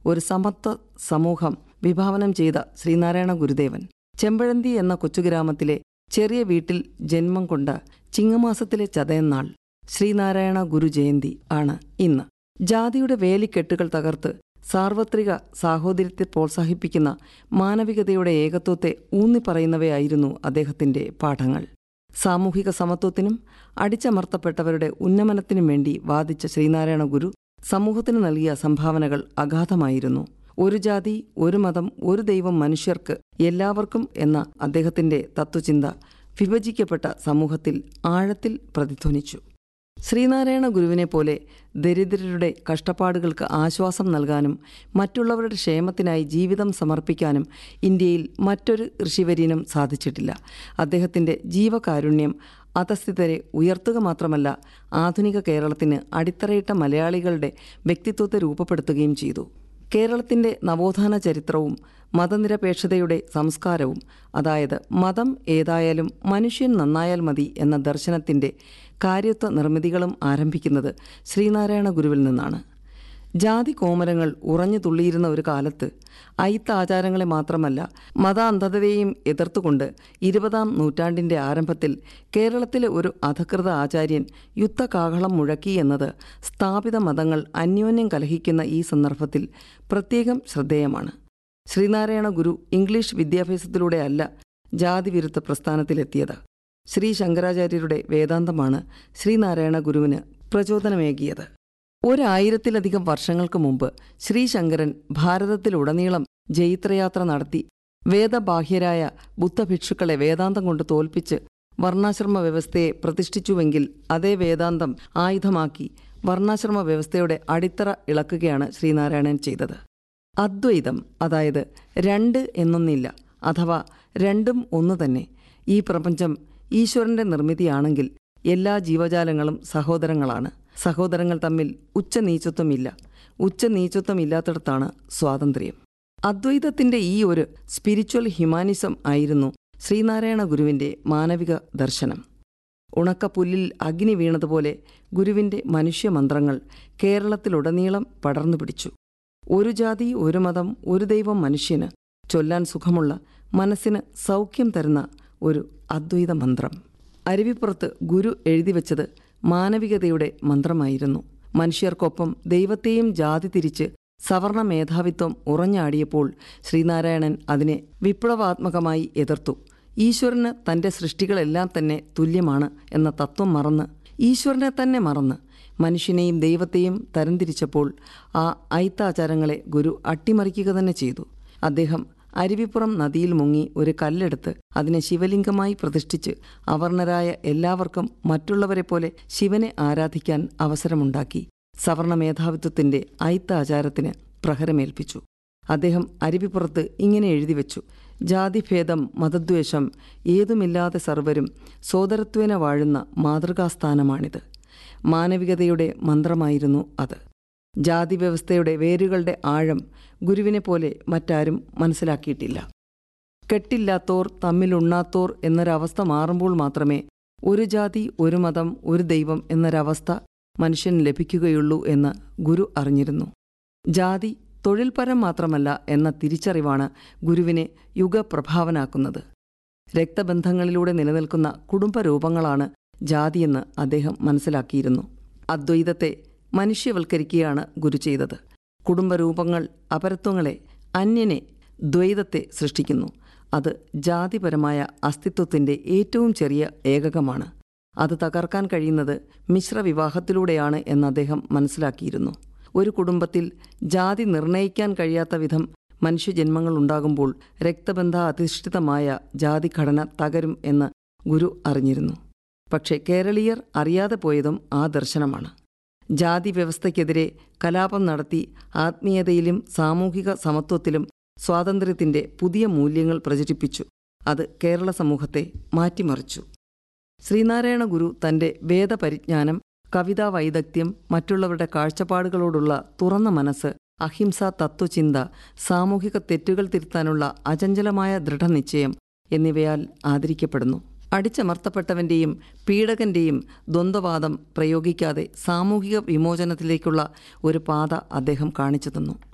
ഒരു സമത്വ സമൂഹം വിഭാവനം ചെയ്ത ശ്രീനാരായണ ഗുരുദേവൻ ചെമ്പഴന്തി എന്ന കൊച്ചുഗ്രാമത്തിലെ ചെറിയ വീട്ടിൽ ജന്മം കൊണ്ട ചിങ്ങമാസത്തിലെ ചതയന്നാൾ ശ്രീനാരായണ ഗുരു ജയന്തി ആണ് ഇന്ന് ജാതിയുടെ വേലിക്കെട്ടുകൾ തകർത്ത് സാർവത്രിക സാഹോദര്യത്തെ പ്രോത്സാഹിപ്പിക്കുന്ന മാനവികതയുടെ ഏകത്വത്തെ ഊന്നിപ്പറയുന്നവയായിരുന്നു അദ്ദേഹത്തിന്റെ പാഠങ്ങൾ സാമൂഹിക സമത്വത്തിനും അടിച്ചമർത്തപ്പെട്ടവരുടെ ഉന്നമനത്തിനും വേണ്ടി വാദിച്ച ശ്രീനാരായണ ഗുരു സമൂഹത്തിന് നൽകിയ സംഭാവനകൾ അഗാധമായിരുന്നു ഒരു ജാതി ഒരു മതം ഒരു ദൈവം മനുഷ്യർക്ക് എല്ലാവർക്കും എന്ന അദ്ദേഹത്തിന്റെ തത്വചിന്ത വിഭജിക്കപ്പെട്ട സമൂഹത്തിൽ ആഴത്തിൽ പ്രതിധ്വനിച്ചു ശ്രീനാരായണ ഗുരുവിനെ പോലെ ദരിദ്രരുടെ കഷ്ടപ്പാടുകൾക്ക് ആശ്വാസം നൽകാനും മറ്റുള്ളവരുടെ ക്ഷേമത്തിനായി ജീവിതം സമർപ്പിക്കാനും ഇന്ത്യയിൽ മറ്റൊരു ഋഷിവര്യനും സാധിച്ചിട്ടില്ല അദ്ദേഹത്തിന്റെ ജീവകാരുണ്യം അധസ്ഥിതരെ ഉയർത്തുക മാത്രമല്ല ആധുനിക കേരളത്തിന് അടിത്തറയിട്ട മലയാളികളുടെ വ്യക്തിത്വത്തെ രൂപപ്പെടുത്തുകയും ചെയ്തു കേരളത്തിന്റെ നവോത്ഥാന ചരിത്രവും മതനിരപേക്ഷതയുടെ സംസ്കാരവും അതായത് മതം ഏതായാലും മനുഷ്യൻ നന്നായാൽ മതി എന്ന ദർശനത്തിന്റെ കാര്യത്വ നിർമ്മിതികളും ആരംഭിക്കുന്നത് ശ്രീനാരായണ ഗുരുവിൽ നിന്നാണ് ജാതി കോമരങ്ങൾ ഉറഞ്ഞു തുള്ളിയിരുന്ന ഒരു കാലത്ത് അയിത്ത ആചാരങ്ങളെ മാത്രമല്ല മതാന്ധതയെയും എതിർത്തുകൊണ്ട് ഇരുപതാം നൂറ്റാണ്ടിന്റെ ആരംഭത്തിൽ കേരളത്തിലെ ഒരു അധകൃത ആചാര്യൻ യുദ്ധകാഹളം മുഴക്കി എന്നത് സ്ഥാപിത മതങ്ങൾ അന്യോന്യം കലഹിക്കുന്ന ഈ സന്ദർഭത്തിൽ പ്രത്യേകം ശ്രദ്ധേയമാണ് ശ്രീനാരായണ ഗുരു ഇംഗ്ലീഷ് വിദ്യാഭ്യാസത്തിലൂടെ അല്ല ജാതിവിരുദ്ധ പ്രസ്ഥാനത്തിലെത്തിയത് ശ്രീ ശങ്കരാചാര്യരുടെ വേദാന്തമാണ് ശ്രീനാരായണ ഗുരുവിന് പ്രചോദനമേകിയത് ഒരായിരത്തിലധികം വർഷങ്ങൾക്ക് മുമ്പ് ശ്രീശങ്കരൻ ഭാരതത്തിലുടനീളം ജൈത്രയാത്ര നടത്തി വേദബാഹ്യരായ ബുദ്ധഭിക്ഷുക്കളെ വേദാന്തം കൊണ്ട് തോൽപ്പിച്ച് വർണ്ണാശ്രമ വ്യവസ്ഥയെ പ്രതിഷ്ഠിച്ചുവെങ്കിൽ അതേ വേദാന്തം ആയുധമാക്കി വർണ്ണാശ്രമ വ്യവസ്ഥയുടെ അടിത്തറ ഇളക്കുകയാണ് ശ്രീനാരായണൻ ചെയ്തത് അദ്വൈതം അതായത് രണ്ട് എന്നൊന്നില്ല അഥവാ രണ്ടും ഒന്ന് തന്നെ ഈ പ്രപഞ്ചം ഈശ്വരന്റെ നിർമ്മിതിയാണെങ്കിൽ എല്ലാ ജീവജാലങ്ങളും സഹോദരങ്ങളാണ് സഹോദരങ്ങൾ തമ്മിൽ ഉച്ചനീചത്വമില്ല ഉച്ചനീചത്വമില്ലാത്തിടത്താണ് സ്വാതന്ത്ര്യം അദ്വൈതത്തിന്റെ ഈ ഒരു സ്പിരിച്വൽ ഹ്യൂമാനിസം ആയിരുന്നു ശ്രീനാരായണ ഗുരുവിന്റെ മാനവിക ദർശനം ഉണക്കപ്പുല്ലിൽ അഗ്നി വീണതുപോലെ ഗുരുവിന്റെ മനുഷ്യമന്ത്രങ്ങൾ കേരളത്തിലുടനീളം പടർന്നു പിടിച്ചു ഒരു ജാതി ഒരു മതം ഒരു ദൈവം മനുഷ്യന് ചൊല്ലാൻ സുഖമുള്ള മനസ്സിന് സൗഖ്യം തരുന്ന ഒരു അദ്വൈത മന്ത്രം അരുവിപ്പുറത്ത് ഗുരു എഴുതിവെച്ചത് മാനവികതയുടെ മന്ത്രമായിരുന്നു മനുഷ്യർക്കൊപ്പം ദൈവത്തെയും ജാതി തിരിച്ച് സവർണ മേധാവിത്വം ഉറഞ്ഞാടിയപ്പോൾ ശ്രീനാരായണൻ അതിനെ വിപ്ലവാത്മകമായി എതിർത്തു ഈശ്വരന് തന്റെ സൃഷ്ടികളെല്ലാം തന്നെ തുല്യമാണ് എന്ന തത്വം മറന്ന് ഈശ്വരനെ തന്നെ മറന്ന് മനുഷ്യനെയും ദൈവത്തെയും തരംതിരിച്ചപ്പോൾ ആ ഐത്താചാരങ്ങളെ ഗുരു അട്ടിമറിക്കുക തന്നെ ചെയ്തു അദ്ദേഹം അരുവിപ്പുറം നദിയിൽ മുങ്ങി ഒരു കല്ലെടുത്ത് അതിനെ ശിവലിംഗമായി പ്രതിഷ്ഠിച്ച് അവർണരായ എല്ലാവർക്കും മറ്റുള്ളവരെ പോലെ ശിവനെ ആരാധിക്കാൻ അവസരമുണ്ടാക്കി സവർണ മേധാവിത്വത്തിന്റെ ഐത്താചാരത്തിന് പ്രഹരമേൽപ്പിച്ചു അദ്ദേഹം അരുവിപ്പുറത്ത് ഇങ്ങനെ എഴുതിവെച്ചു ജാതിഭേദം മതദ്വേഷം ഏതുമില്ലാതെ സർവരും സോദരത്വേന വാഴുന്ന മാതൃകാസ്ഥാനമാണിത് മാനവികതയുടെ മന്ത്രമായിരുന്നു അത് ജാതി വ്യവസ്ഥയുടെ വേരുകളുടെ ആഴം ഗുരുവിനെ പോലെ മറ്റാരും മനസ്സിലാക്കിയിട്ടില്ല കെട്ടില്ലാത്തോർ തമ്മിലുണ്ണാത്തോർ എന്നൊരവസ്ഥ മാറുമ്പോൾ മാത്രമേ ഒരു ജാതി ഒരു മതം ഒരു ദൈവം എന്നൊരവസ്ഥ മനുഷ്യന് ലഭിക്കുകയുള്ളൂ എന്ന് ഗുരു അറിഞ്ഞിരുന്നു ജാതി തൊഴിൽപരം മാത്രമല്ല എന്ന തിരിച്ചറിവാണ് ഗുരുവിനെ യുഗപ്രഭാവനാക്കുന്നത് രക്തബന്ധങ്ങളിലൂടെ നിലനിൽക്കുന്ന കുടുംബരൂപങ്ങളാണ് ജാതിയെന്ന് അദ്ദേഹം മനസ്സിലാക്കിയിരുന്നു അദ്വൈതത്തെ മനുഷ്യവൽക്കരിക്കുകയാണ് ഗുരു ചെയ്തത് കുടുംബരൂപങ്ങൾ അപരത്വങ്ങളെ അന്യനെ ദ്വൈതത്തെ സൃഷ്ടിക്കുന്നു അത് ജാതിപരമായ അസ്തിത്വത്തിന്റെ ഏറ്റവും ചെറിയ ഏകകമാണ് അത് തകർക്കാൻ കഴിയുന്നത് മിശ്രവിവാഹത്തിലൂടെയാണ് എന്ന് അദ്ദേഹം മനസ്സിലാക്കിയിരുന്നു ഒരു കുടുംബത്തിൽ ജാതി നിർണയിക്കാൻ കഴിയാത്ത വിധം മനുഷ്യജന്മങ്ങൾ ഉണ്ടാകുമ്പോൾ രക്തബന്ധ അധിഷ്ഠിതമായ ജാതിഘടന തകരും എന്ന് ഗുരു അറിഞ്ഞിരുന്നു പക്ഷേ കേരളീയർ അറിയാതെ പോയതും ആ ദർശനമാണ് ജാതി വ്യവസ്ഥയ്ക്കെതിരെ കലാപം നടത്തി ആത്മീയതയിലും സാമൂഹിക സമത്വത്തിലും സ്വാതന്ത്ര്യത്തിന്റെ പുതിയ മൂല്യങ്ങൾ പ്രചരിപ്പിച്ചു അത് കേരള സമൂഹത്തെ മാറ്റിമറിച്ചു ശ്രീനാരായണ ഗുരു തന്റെ വേദപരിജ്ഞാനം കവിതാ വൈദഗ്ധ്യം മറ്റുള്ളവരുടെ കാഴ്ചപ്പാടുകളോടുള്ള തുറന്ന മനസ്സ് അഹിംസ തത്വചിന്ത സാമൂഹിക തെറ്റുകൾ തിരുത്താനുള്ള അചഞ്ചലമായ ദൃഢനിശ്ചയം എന്നിവയാൽ ആദരിക്കപ്പെടുന്നു അടിച്ചമർത്തപ്പെട്ടവന്റെയും പീഡകന്റെയും ദ്വന്ദ്വവാദം പ്രയോഗിക്കാതെ സാമൂഹിക വിമോചനത്തിലേക്കുള്ള ഒരു പാത അദ്ദേഹം കാണിച്ചു തന്നു